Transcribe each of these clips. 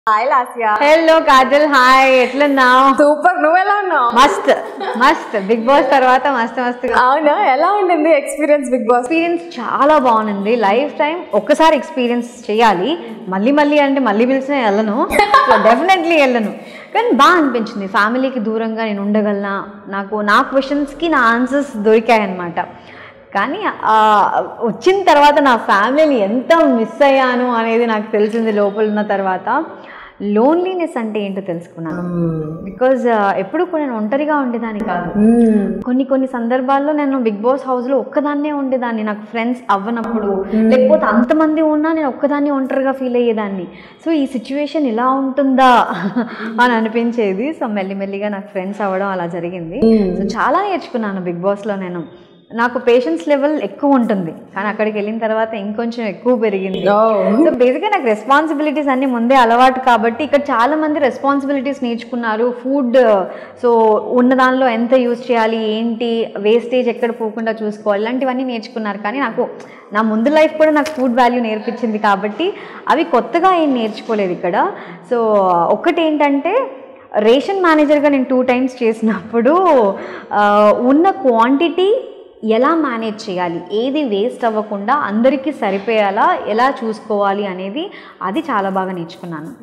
Hi Lasya hello Kajal hi ఎట్లున్నావు super నువ్వు ఎలా ఉన్నావు మస్త్ మస్త్ బిగ్ బాస్ తర్వాత మస్త్ మస్త్ అవునా ఎలా ఉండింది ఎక్స్పీరియన్స్ బిగ్ బాస్ ఎక్స్పీరియన్స్ చాలా బాగుంది లైఫ్ టైం ఒక్కసారి ఎక్స్పీరియన్స్ చేయాలి మళ్ళీ మళ్ళీ అంటే మళ్ళీ పిలిచిన వెళ్ళను డెఫినెట్లీ వెళ్ళను కానీ బాగా అనిపించింది ఫ్యామిలీకి దూరంగా నేను ఉండగలనా నాకు నా క్వశ్చన్స్కి నా ఆన్సర్స్ దొరికాయి అనమాట కానీ ఆ, వచ్చిన తర్వాత నా ఫ్యామిలీని ఎంత మిస్ అయ్యాను అనేది నాకు తెలిసింది లోపల ఉన్న తర్వాత లోన్లీనెస్ అంటే ఏంటో తెలుసుకున్నాను బికాజ్ ఎప్పుడు కూడా నేను ఒంటరిగా ఉండేదాన్ని కాదు కొన్ని కొన్ని సందర్భాల్లో నేను బిగ్ బాస్ హౌస్ లో ఒక్కదాన్నే ఉండేదాన్ని నాకు ఫ్రెండ్స్ అవ్వనప్పుడు లేకపోతే అంతమంది ఉన్నా నేను ఒక్కదాన్ని ఒంటరిగా ఫీల్ అయ్యేదాన్ని సో ఈ సిచ్యువేషన్ ఇలా ఉంటుందా అని అనిపించేది సో మెల్లిమెల్లిగా నాకు ఫ్రెండ్స్ అవ్వడం అలా జరిగింది సో చాలా నేర్చుకున్నాను బిగ్ బాస్ లో నేను నాకు పేషెన్స్ లెవెల్ ఎక్కువ ఉంటుంది కానీ అక్కడికి వెళ్ళిన తర్వాత ఇంకొంచెం ఎక్కువ పెరిగింది సో బేసిక్గా నాకు రెస్పాన్సిబిలిటీస్ అన్ని ముందే అలవాటు కాబట్టి ఇక్కడ చాలా మంది రెస్పాన్సిబిలిటీస్ నేర్చుకున్నారు ఫుడ్ సో ఉన్న దానిలో ఎంత యూజ్ చేయాలి ఏంటి వేస్టేజ్ ఎక్కడ పోకుండా చూసుకోవాలి ఇలాంటివన్నీ నేర్చుకున్నారు కానీ నాకు నా ముందు లైఫ్ కూడా నాకు ఫుడ్ వాల్యూ నేర్పించింది కాబట్టి అవి కొత్తగా ఏం నేర్చుకోలేదు ఇక్కడ సో ఒక్కటి ఏంటంటే రేషన్ మేనేజర్గా నేను టూ టైమ్స్ చేసినప్పుడు ఆ, ఉన్న క్వాంటిటీ ఎలా మేనేజ్ చేయాలి ఏది వేస్ట్ అవ్వకుండా అందరికీ సరిపోయేలా ఎలా చూసుకోవాలి అనేది అది చాలా బాగా నేర్చుకున్నాను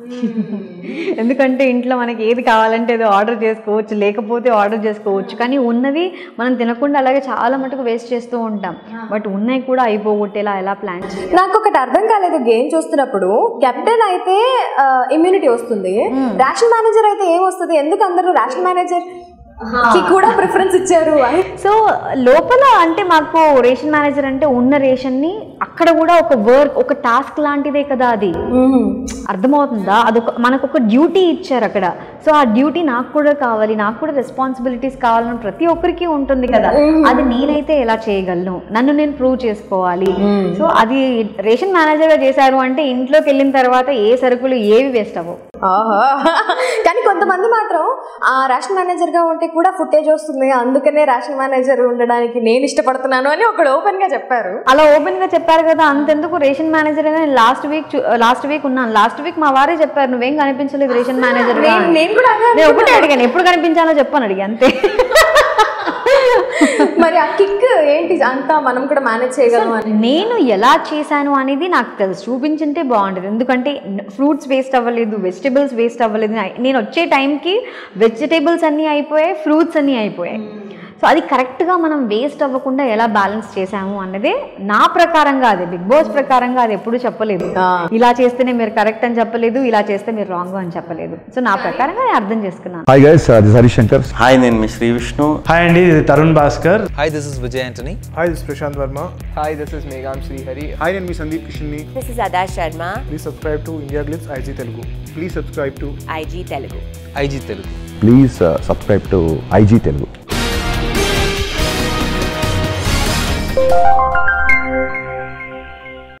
ఎందుకంటే ఇంట్లో మనకి ఏది కావాలంటే అది ఆర్డర్ చేసుకోవచ్చు లేకపోతే ఆర్డర్ చేసుకోవచ్చు కానీ ఉన్నవి మనం తినకుండా అలాగే చాలా మటుకు వేస్ట్ చేస్తూ ఉంటాం బట్ ఉన్నాయి కూడా అయిపోగొట్టేలా ఎలా ప్లాన్ చేయాలి నాకు ఒకటి అర్థం కాలేదు గేమ్ చూస్తున్నప్పుడు కెప్టెన్ అయితే ఇమ్యూనిటీ వస్తుంది రేషన్ మేనేజర్ అయితే ఏం వస్తుంది ఎందుకు అందరూ రేషన్ మేనేజర్ కి కూడా ప్రిఫరెన్స్ ఇచ్చారు అని సో లోపల అంటే మాకు రేషన్ మేనేజర్ అంటే ఉన్న రేషన్ని అక్కడ కూడా ఒక వర్క్ ఒక టాస్క్ లాంటిదే కదా అది అర్థమవుతుందా అదొక మనకు ఒక డ్యూటీ ఇచ్చారు అక్కడ సో ఆ డ్యూటీ నాకు కూడా కావాలి నాకు కూడా రెస్పాన్సిబిలిటీస్ కావాలని ప్రతి ఒక్కరికి ఉంటుంది కదా అది నేనైతే ఎలా చేయగలను నన్ను నేను ప్రూవ్ చేసుకోవాలి సో అది రేషన్ మేనేజర్గా చేశారు అంటే ఇంట్లోకి వెళ్ళిన తర్వాత ఏ సరుకులు ఏవి వేస్ట్ అవ్వవు ఆహా. కానీ కొంతమంది మాత్రం ఆ రేషన్ మేనేజర్ గా ఉంటే కూడా ఫుటేజ్ వస్తుంది అందుకనే రేషన్ మేనేజర్ ఉండడానికి నేను ఇష్టపడుతున్నాను అని ఒకడు ఓపెన్ గా చెప్పారు అలా ఓపెన్ గా చెప్పారు కదా అంతెందుకు రేషన్ మేనేజర్ నేను లాస్ట్ వీక్ లాస్ట్ వీక్ ఉన్నాను లాస్ట్ వీక్ మా వారే చెప్పారు నువ్వేం కనిపించలేదు రేషన్ మేనేజర్ నేను నేను కూడా అదే నేను ఒకటే అడిగాను ఎప్పుడు కనిపించాలో చెప్పాను అడిగా అంతే మరి ఆ కిక్ ఏంటి అంతా మనం కూడా మేనేజ్ చేయగలం అని నేను ఎలా చేశాను అనేది నాకు తెలుసు చూపించుంటే బాగుండేది ఎందుకంటే ఫ్రూట్స్ వేస్ట్ అవ్వలేదు వెజిటేబుల్స్ వేస్ట్ అవ్వలేదు నేను వచ్చే టైంకి వెజిటేబుల్స్ అన్నీ అయిపోయాయి ఫ్రూట్స్ అన్నీ అయిపోయాయి సో అది కరెక్ట్గా మనం వేస్ట్ అవ్వకుండా ఎలా బ్యాలెన్స్ చేసాము అన్నదే నా ప్రకారంగా అది బిగ్ బాస్ ప్రకారంగా అది ఎప్పుడు చెప్పలేదు ఇలా చేస్తేనే మీరు కరెక్ట్ అని చెప్పలేదు ఇలా చేస్తే మీరు రాంగ్ అని చెప్పలేదు సో నా ప్రకారంగా నేను అర్థం చేసుకున్నాను hi guys this Harish Shankar hi నేను మీ శ్రీ విష్ణు హాయ్ అండి ఇది Tarun Bhaskar Hi, this is Vijay Antony. Hi, this is Prashant Verma. Hi, this is Megham Srihari. Hi, నేను మీ సందీప్ కిషన్ని This is Ada Sharma, please subscribe to IndiaGlitz IG Telugu please subscribe to IG Telugu. IG Telugu. Please subscribe to IG Telugu